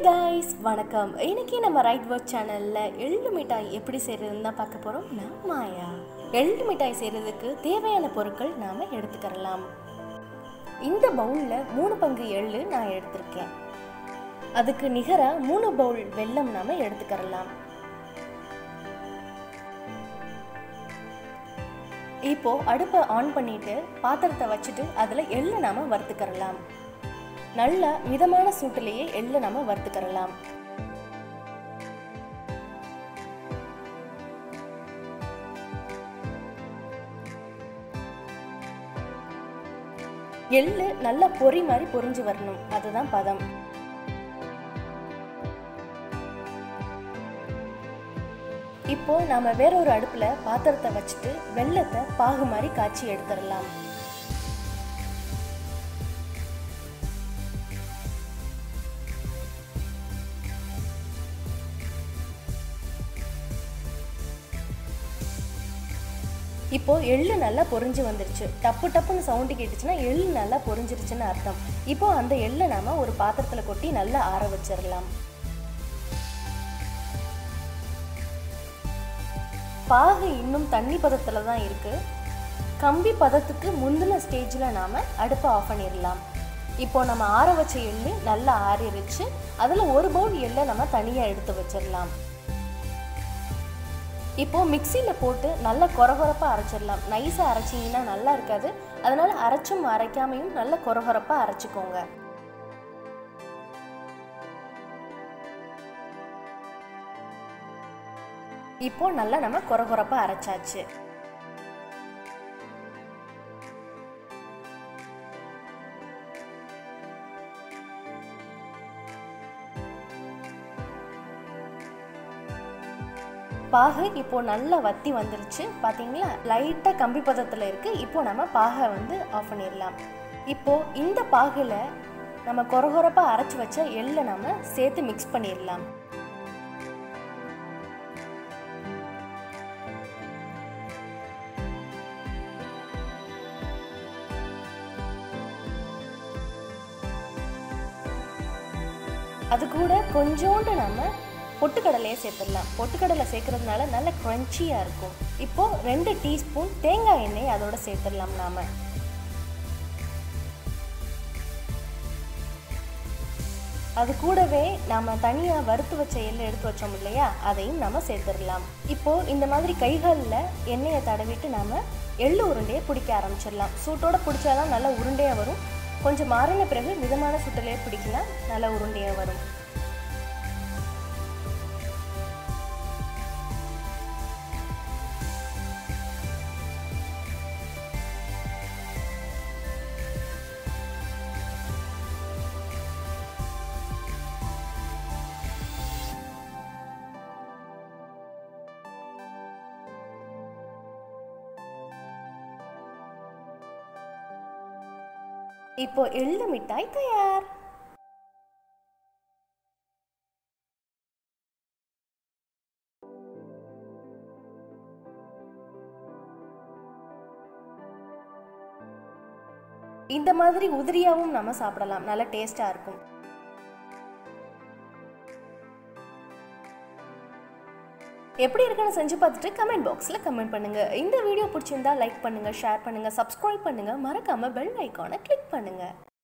guys வணக்கம் இன்னைக்கு நம்ம ரைட் ஒர்க் சேனல்ல எள்ளு மிட்டாய் எப்படி செய்யறதுன்னு தான் பார்க்க போறோம் நான் மாயா எள்ளு மிட்டாய் செய்யறதுக்கு தேவையான பொருட்கள் நாம எடுத்துக்கிறலாம் இந்த பவுல்ல மூணு பங்கு எள்ளு நான் எடுத்திருக்கேன் அதுக்கு நிகரா மூணு பவுல் வெல்லம் நாம எடுத்துக்கிறலாம் இப்போ அடுப்பை ஆன் பண்ணிட்டு பாத்திரத்தை வச்சுட்டு அதுல எள்ளு நாம வறுத்துக்கிறலாம் நல்ல மிதமான சூட்டிலேயே எள்ளு நம்ம வறுத்துக்கிறலாம் எள்ளு நல்லா பொரி மாதிரி பொரிஞ்சு வரணும் அதுதான் பதம் இப்போ நாம வேற ஒரு அடுப்புல பாத்திரத்தை வச்சுட்டு வெள்ளத்தை பாகு மாதிரி காய்ச்சி எடுத்துடலாம் இப்போ எள்ளு நல்லா பொரிஞ்சு வந்துருச்சு டப்பு டப்புன்னு சவுண்டு கேட்டுச்சுன்னா எள்ளு நல்லா பொரிஞ்சிருச்சுன்னு அர்த்தம் இப்போ அந்த எள்ளை நாம ஒரு பாத்திரத்துல கொட்டி நல்லா ஆற வச்சிடலாம் பாகு இன்னும் தண்ணி பதத்துல தான் இருக்கு கம்பி பதத்துக்கு முந்தின ஸ்டேஜில் நாம அடுப்பை ஆஃப் பண்ணிடலாம் இப்போ நம்ம ஆற வச்ச எள்ளு நல்லா ஆறிருச்சு அதில் ஒரு பவுல் எள்ளை நம்ம தனியாக எடுத்து வச்சிடலாம் இப்போ மிக்சியில் போட்டு நல்லா கொரகொரப்பாக அரைச்சிடலாம் நைஸாக அரைச்சிங்கன்னா நல்லா இருக்காது அதனால அரைச்சும் அரைக்காமையும் நல்லா கொரகொரப்பாக அரைச்சிக்கோங்க இப்போ நல்லா நம்ம கொரகொரப்பாக அரைச்சாச்சு பாகு இப்போ நல்லா வத்தி வந்துருச்சு பார்த்தீங்களா லைட்டாக கம்பி பதத்தில் இருக்குது இப்போ நம்ம பாகை வந்து ஆஃப் பண்ணிடலாம் இப்போ இந்த பாகில் நம்ம கொரகொரப்பாக அரைச்சி வச்ச எள்ளை நம்ம சேர்த்து மிக்ஸ் பண்ணிடலாம் அது கூட கொஞ்சோண்டு நம்ம பொட்டுக்கடலையை சேர்த்துடலாம் பொட்டுக்கடலை சேர்க்கறதுனால நல்ல க்ரன்ச்சியாக இருக்கும் இப்போ ரெண்டு டீஸ்பூன் தேங்காய் எண்ணெய் அதோட சேர்த்துடலாம் நாம அது கூடவே நாம தனியாக வறுத்து வச்ச எள்ளு எடுத்து வச்சோம் இல்லையா அதையும் நம்ம சேர்த்துடலாம் இப்போ இந்த மாதிரி கைகளில் எண்ணெயை தடவிட்டு நாம எள்ளு உருண்டையை பிடிக்க ஆரம்பிச்சிடலாம் சூட்டோட பிடிச்சாதான் நல்லா உருண்டையாக வரும் கொஞ்சம் மாறின பிறகு மிதமான சுட்டிலேயே பிடிக்கலாம் நல்லா உருண்டையாக வரும் இப்போ எள்ளு மிட்டாய் தயார் இந்த மாதிரி உதிரியாவும் நம்ம சாப்பிடலாம் நல்ல டேஸ்டா இருக்கும் எப்படி இருக்குன்னு செஞ்சு பார்த்துட்டு கமெண்ட் பாக்ஸில் கமெண்ட் பண்ணுங்க இந்த வீடியோ பிடிச்சிருந்தா லைக் பண்ணுங்க ஷேர் பண்ணுங்க சப்ஸ்கிரைப் பண்ணுங்க மறக்காம பெல் ஐக்கானை கிளிக் பண்ணுங்க